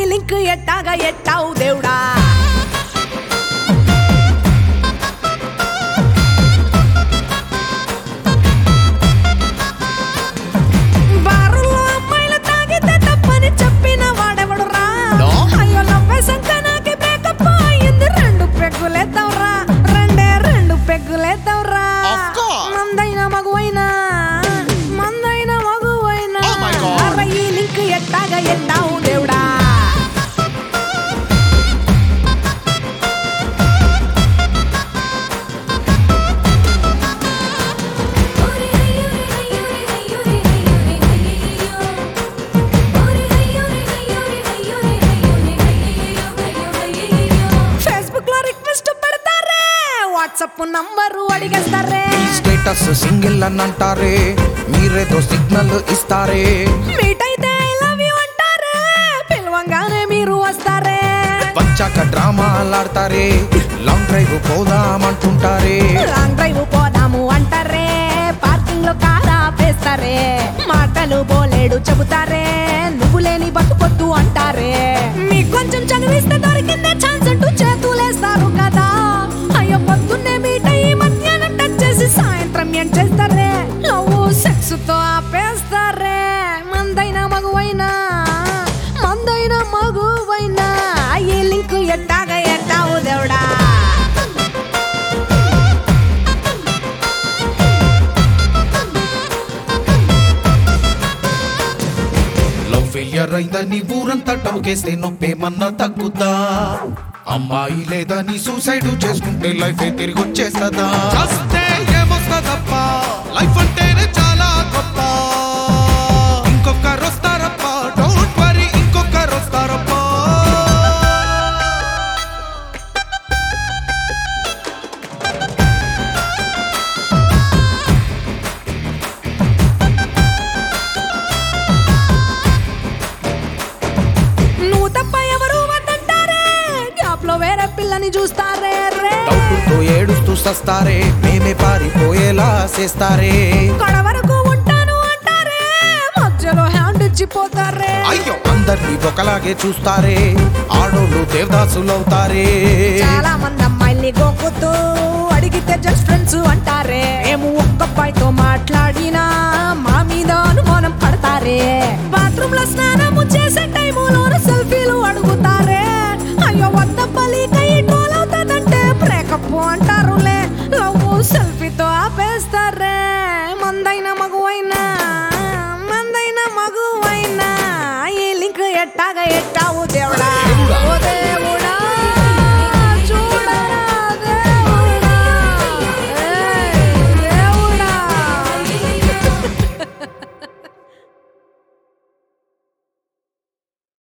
Link ఎట్టాగా ఎట్టావు దేవుడా బారులో అమ్మాయిలు తాగితే తప్పని చెప్పిన వాడెవడు రా No. అయ్యో నవ్వేశాక నాకే బ్రేకప్ అయింది రెండు పెగ్గులేద్దాంరా రెండే రెండు పెగ్గులేద్దాంరా Of course. మందైన మగువైనా మందైన మగువైనా Oh my God. అరే ఈ లింక్ ఎట్టాగా ఎట్టావు దేవుడా ఫేస్బుక్ లో రిక్వెస్ట్ పెడతారే వాట్సాప్ నంబరు అడిగేస్తారే మీ స్టేటస్ సింగిల్ అని అంటారే మీరేదో సిగ్నల్ ఇస్తారే మీట్ అయితే ఐ లవ్ యూ అంటారే పిలవంగానే మీరు వస్తారే వచ్చాక డ్రామాలాడతారే లాంగ్ డ్రైవ్ పోదామంటుంటారే లాంగ్ డ్రైవ్ పోదాము అంటారే పార్కింగ్ లో కారా పేస్తారే మాటలు బోలేడు చెబుతారే నువ్వు లేని బతుకొద్దు అంటారే మీకు కొంచెం చదివిస్తే దొరికిందే ఛాన్స్ అంటూ చేతులేస్తారు కదా అయ్యో పొద్దున్నే మీట్ అయ్యి మధ్యాహ్నం టచ్ చేసి సాయంత్రం ఏం చేస్తారే లవ్ సెక్స్ తో ఆపేస్తారే మందైన మగువైనా మందైన మగువైనా ఈ లింక్ ఎట్టాగా ఎట్టావు దేవుడా లవ్ ఫెయిలియర్ అయిందని ఊరంతా టౌకేస్తే నొప్పేమన్నా తగ్గుతా అమ్మాయి లేదని సూసైడ్ చేసుకుంటే లైఫ్ తిరిగి వచ్చేస్తుందా చస్తే ఏమొస్తుందప్ప లైఫ్ అంటేనే చాలా గొప్ప ఇంకొకరు వస్తారప్ప డోంట్ వరీ ఇంకొకరు వస్తారప్ప నువ్వు తప్ప ఎవరు వద్దంటారే గ్యాప్ లో వేరే పిల్లని చూస్తారే రే డబ్బుతో ఏడుస్తూ సస్తారే మేమే పారిపోయేలా చేస్తారే గొడ వరకు ఉంటాను అంటారే మధ్యలో హ్యాండ్ ఇచ్చిపోతారే అయ్యో అందరినీ ఒకలాగే చూస్తారే ఆడోళ్ళు దేవదాసులవుతారే చాలా మంది అమ్మాయిల్ని గోకుతూ అడిగితే జస్ట్ ఫ్రెండ్స్ అంటారే మేము ఒక్క అబ్బాయితో మాట్లాడినా మా మీద అనుమానం పడతారే బాత్రూమ్ లో స్నానము చేసే టైములోన సెల్ఫీలు అడుగుతారే అయ్యో వద్ద పలికై ట్రోల్ అవుతాదంటే బ్రేకప్ అంటారులే లవ్ సెల్ఫీతో ఆపేస్తారే మందైన మగువైనా మందైన మగువైనా ఈ లింక్ ఎట్టాగా ఎట్టావు దేవుడా